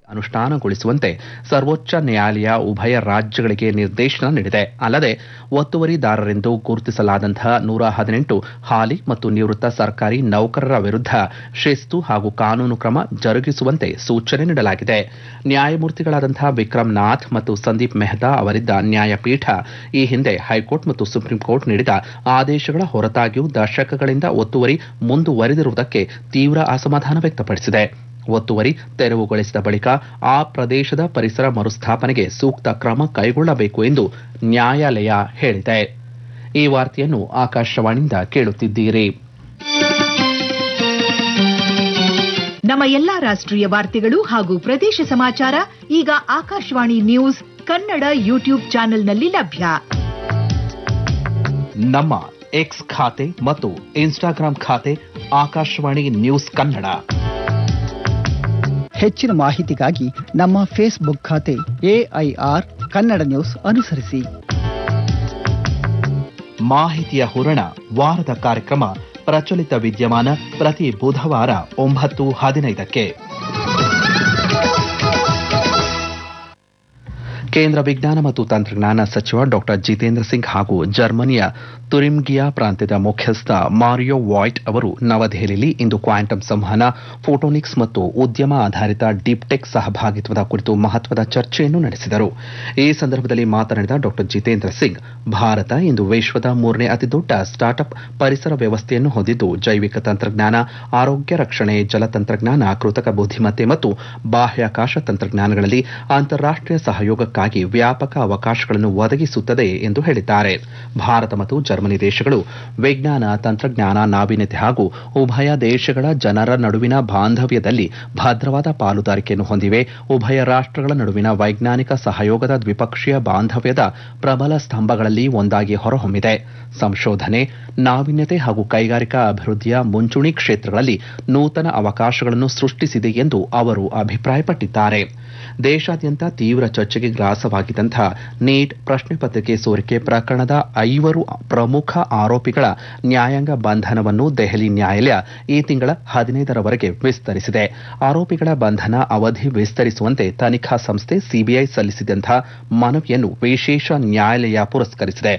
ಅನುಷ್ಠಾನಗೊಳಿಸುವಂತೆ ಸರ್ವೋಚ್ಚ ನ್ಯಾಯಾಲಯ ಉಭಯ ರಾಜ್ಯಗಳಿಗೆ ನಿರ್ದೇಶನ ನೀಡಿದೆ ಅಲ್ಲದೆ ಒತ್ತುವರಿದಾರರೆಂದು ಗುರುತಿಸಲಾದಂತಹ ನೂರ ಹದಿನೆಂಟು ಹಾಲಿ ಮತ್ತು ನಿವೃತ್ತ ಸರ್ಕಾರಿ ನೌಕರರ ವಿರುದ್ಧ ಶಿಸ್ತು ಹಾಗೂ ಕಾನೂನು ಕ್ರಮ ಜರುಗಿಸುವಂತೆ ಸೂಚನೆ ನೀಡಲಾಗಿದೆ ನ್ಯಾಯಮೂರ್ತಿಗಳಾದಂತಹ ವಿಕ್ರಮ್ ನಾಥ್ ಮತ್ತು ಸಂದೀಪ್ ಮೆಹ್ತಾ ಅವರಿದ್ದ ನ್ಯಾಯಪೀಠ ಈ ಹಿಂದೆ ಹೈಕೋರ್ಟ್ ಮತ್ತು ಸುಪ್ರೀಂ ಕೋರ್ಟ್ ನೀಡಿದ ಆದೇಶಗಳ ಹೊರತಾಗಿಯೂ ದಶಕಗಳಿಂದ ಒತ್ತುವರಿ ಮುಂದುವರೆದಿರುವುದಕ್ಕೆ ತೀವ್ರ ಅಸಮಾಧಾನ ವ್ಯಕ್ತಪಡಿಸಿದೆ ಒತ್ತುವರಿ ತೆರವುಗೊಳಿಸಿದ ಬಳಿಕ ಆ ಪ್ರದೇಶದ ಪರಿಸರ ಮರುಸ್ಥಾಪನೆಗೆ ಸೂಕ್ತ ಕ್ರಮ ಕೈಗೊಳ್ಳಬೇಕು ಎಂದು ನ್ಯಾಯಾಲಯ ಹೇಳಿದೆ ಈ ವಾರ್ತೆಯನ್ನು ಆಕಾಶವಾಣಿಯಿಂದ ಕೇಳುತ್ತಿದ್ದೀರಿ ನಮ್ಮ ಎಲ್ಲಾ ರಾಷ್ಟ್ರೀಯ ವಾರ್ತೆಗಳು ಹಾಗೂ ಪ್ರದೇಶ ಸಮಾಚಾರ ಈಗ ಆಕಾಶವಾಣಿ ನ್ಯೂಸ್ ಕನ್ನಡ ಯೂಟ್ಯೂಬ್ ಚಾನೆಲ್ನಲ್ಲಿ ಲಭ್ಯ ನಮ್ಮ ಎಕ್ಸ್ ಖಾತೆ ಮತ್ತು ಇನ್ಸ್ಟಾಗ್ರಾಂ ಖಾತೆ ಆಕಾಶವಾಣಿ ನ್ಯೂಸ್ ಕನ್ನಡ ಹೆಚ್ಚಿನ ಮಾಹಿತಿಗಾಗಿ ನಮ್ಮ ಫೇಸ್ಬುಕ್ ಖಾತೆ ಎಐಆರ್ ಕನ್ನಡ ನ್ಯೂಸ್ ಅನುಸರಿಸಿ ಮಾಹಿತಿಯ ಹೂರಣ ವಾರದ ಕಾರ್ಯಕ್ರಮ ಪ್ರಚಲಿತ ವಿದ್ಯಮಾನ ಪ್ರತಿ ಬುಧವಾರ ಒಂಬತ್ತು ಹದಿನೈದಕ್ಕೆ ಕೇಂದ್ರ ವಿಜ್ಞಾನ ಮತ್ತು ತಂತ್ರಜ್ಞಾನ ಸಚಿವ ಡಾಕ್ಟರ್ ಜಿತೇಂದ್ರ ಸಿಂಗ್ ಹಾಗೂ ಜರ್ಮನಿಯ ತುರಿಮ್ಗಿಯಾ ಪ್ರಾಂತ್ಯದ ಮುಖ್ಯಸ್ಥ ಮಾರಿಯೋ ವಾಯ್ಟ್ ಅವರು ನವದೆಹಲಿಯಲ್ಲಿ ಇಂದು ಕ್ವಾಂಟಮ್ ಸಂವಹನ ಫೋಟೋನಿಕ್ಸ್ ಮತ್ತು ಉದ್ಯಮ ಆಧಾರಿತ ಡೀಪ್ಟೆಕ್ ಸಹಭಾಗಿತ್ವದ ಕುರಿತು ಮಹತ್ವದ ಚರ್ಚೆಯನ್ನು ನಡೆಸಿದರು ಈ ಸಂದರ್ಭದಲ್ಲಿ ಮಾತನಾಡಿದ ಡಾಕ್ಟರ್ ಜಿತೇಂದ್ರ ಸಿಂಗ್ ಭಾರತ ಇಂದು ವಿಶ್ವದ ಮೂರನೇ ಅತಿದೊಡ್ಡ ಸ್ಟಾರ್ಟ್ಅಪ್ ಪರಿಸರ ವ್ಯವಸ್ಥೆಯನ್ನು ಹೊಂದಿದ್ದು ಜೈವಿಕ ತಂತ್ರಜ್ಞಾನ ಆರೋಗ್ಯ ರಕ್ಷಣೆ ಜಲತಂತ್ರಜ್ಞಾನ ಕೃತಕ ಬುದ್ಧಿಮತ್ತೆ ಮತ್ತು ಬಾಹ್ಯಾಕಾಶ ತಂತ್ರಜ್ಞಾನಗಳಲ್ಲಿ ಅಂತಾರಾಷ್ಟೀಯ ಸಹಯೋಗಕ್ಕಾಗಿ ವ್ಯಾಪಕ ಅವಕಾಶಗಳನ್ನು ಒದಗಿಸುತ್ತದೆ ಎಂದು ಹೇಳಿದ್ದಾರೆ ಭಾರತ ಮತ್ತು ಜರ್ಮನಿ ದೇಶಗಳು ವಿಜ್ಞಾನ ತಂತ್ರಜ್ಞಾನ ನಾವೀನ್ಯತೆ ಹಾಗೂ ಉಭಯ ದೇಶಗಳ ಜನರ ನಡುವಿನ ಬಾಂಧವ್ಯದಲ್ಲಿ ಭದ್ರವಾದ ಪಾಲುದಾರಿಕೆಯನ್ನು ಹೊಂದಿವೆ ಉಭಯ ರಾಷ್ಟಗಳ ನಡುವಿನ ವೈಜ್ಞಾನಿಕ ಸಹಯೋಗದ ದ್ವಿಪಕ್ಷೀಯ ಬಾಂಧವ್ಯದ ಪ್ರಬಲ ಸ್ತಂಭಗಳಲ್ಲಿ ಒಂದಾಗಿ ಹೊರಹೊಮ್ಮಿದೆ ಸಂಶೋಧನೆ ನಾವೀನ್ಯತೆ ಹಾಗೂ ಕೈಗಾರಿಕಾ ಅಭಿವೃದ್ಧಿಯ ಮುಂಚೂಣಿ ಕ್ಷೇತ್ರಗಳಲ್ಲಿ ನೂತನ ಅವಕಾಶಗಳನ್ನು ಸೃಷ್ಟಿಸಿದೆ ಎಂದು ಅವರು ಅಭಿಪ್ರಾಯಪಟ್ಟಿದ್ದಾರೆ ದೇಶಾದ್ಯಂತ ತೀವ್ರ ಚರ್ಚೆಗೆ ಗ್ರಾಸವಾಗಿದ್ದಂತಹ ನೀಟ್ ಪ್ರಶ್ನೆ ಪತ್ರಿಕೆ ಸೋರಿಕೆ ಪ್ರಕರಣದ ಐವರು ಪ್ರಮುಖ ಆರೋಪಿಗಳ ನ್ಯಾಯಾಂಗ ಬಂಧನವನ್ನು ದೆಹಲಿ ನ್ಯಾಯಾಲಯ ಈ ತಿಂಗಳ ಹದಿನೈದರವರೆಗೆ ವಿಸ್ತರಿಸಿದೆ ಆರೋಪಿಗಳ ಬಂಧನ ಅವಧಿ ವಿಸ್ತರಿಸುವಂತೆ ತನಿಖಾ ಸಂಸ್ಥೆ ಸಿಬಿಐ ಸಲ್ಲಿಸಿದಂತಹ ಮನವಿಯನ್ನು ವಿಶೇಷ ನ್ಯಾಯಾಲಯ ಪುರಸ್ಕರಿಸಿದೆ